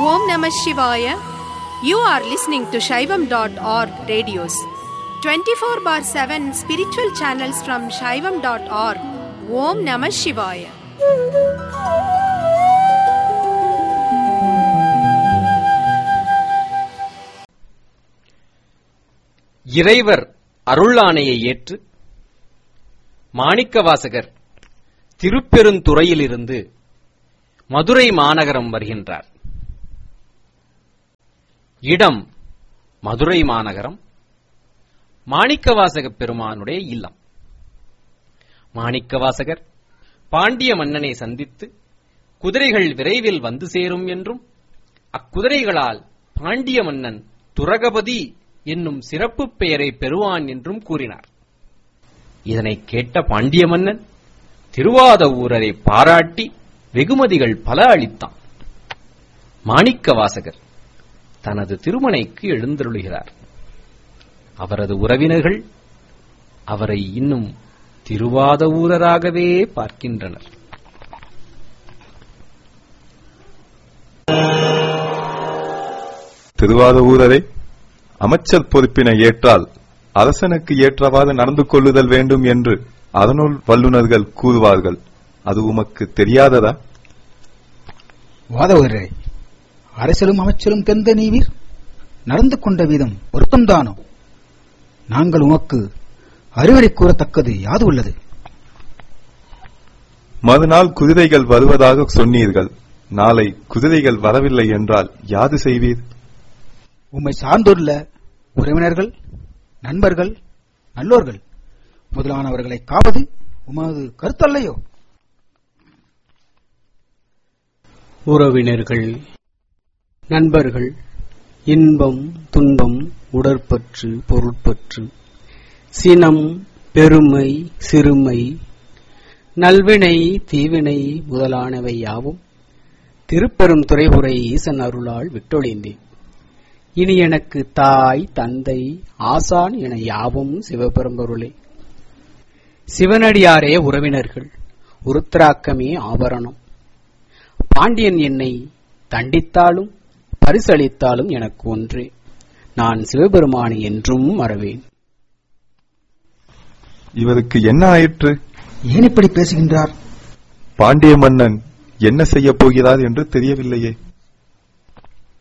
Om Namah Shivaya. You are listening to Shaivam.org radios. 24 bar 7 spiritual channels from Shaivam.org. Om Namah Shivaya. இறைவர் அருளாணையை ஏற்று மாணிக்கவாசகர் திருப்பெருந்துறையிலிருந்து மதுரை மாநகரம் வருகின்றார் இடம் மதுரை மாநகரம் மாணிக்கவாசக பெருமானுடைய இல்லம் மாணிக்கவாசகர் பாண்டிய மன்னனை சந்தித்து குதிரைகள் விரைவில் வந்து சேரும் என்றும் அக்குதிரைகளால் பாண்டிய மன்னன் துரகபதி என்னும் சிறப்பு பெயரை பெறுவான் என்றும் கூறினார் இதனை கேட்ட பாண்டிய மன்னன் திருவாத ஊரரை பாராட்டி வெகுமதிகள் பல அளித்தான் மாணிக்க வாசகர் தனது திருமணைக்கு எழுந்தருளுகிறார் அவரது உறவினர்கள் அவரை இன்னும் திருவாத ஊரராகவே பார்க்கின்றனர் திருவாத ஊரரை அமைச்சர் பொறுப்பினை ஏற்றால் அரசனுக்கு ஏற்றவாறு நடந்து கொள்ளுதல் வேண்டும் என்று அதனுள் வல்லுநர்கள் கூறுவார்கள் அது உமக்கு தெரியாததா வாதவரே அரசலும் அமைச்சரும் தெரிந்த நீவீர் நடந்து கொண்ட விதம் பொருத்தம்தானோ நாங்கள் உமக்கு அறிவுரை கூறத்தக்கது யாது உள்ளது மறுநாள் குதிரைகள் வருவதாக சொன்னீர்கள் நாளை குதிரைகள் வரவில்லை என்றால் யாது செய்வீர் உம்மை சார்ந்துள்ள உறவினர்கள் நண்பர்கள் நல்லோர்கள் முதலானவர்களை காவது உமது கருத்தல்லையோ உறவினர்கள் நண்பர்கள் இன்பம் துன்பம் உடற்பற்று பொருட்பற்று சினம் பெருமை சிறுமை நல்வினை தீவினை முதலானவை யாவும் திருப்பெரும் துறைபுரை ஈசன் அருளால் விட்டொழிந்தேன் இனி எனக்கு தாய் தந்தை ஆசான் என யாவும் சிவபெரும்பொருளே சிவனடியாரே உறவினர்கள் உருத்திராக்கமே ஆபரணம் பாண்டியன் என்னை தண்டித்தாலும் பரிசளித்தாலும் எனக்கு ஒன்றே நான் சிவபெருமானை என்றும் மறவேன் இவருக்கு என்ன ஆயிற்று ஏன் இப்படி பேசுகின்றார் பாண்டிய மன்னன் என்ன செய்யப் போகிறார் என்று தெரியவில்லையே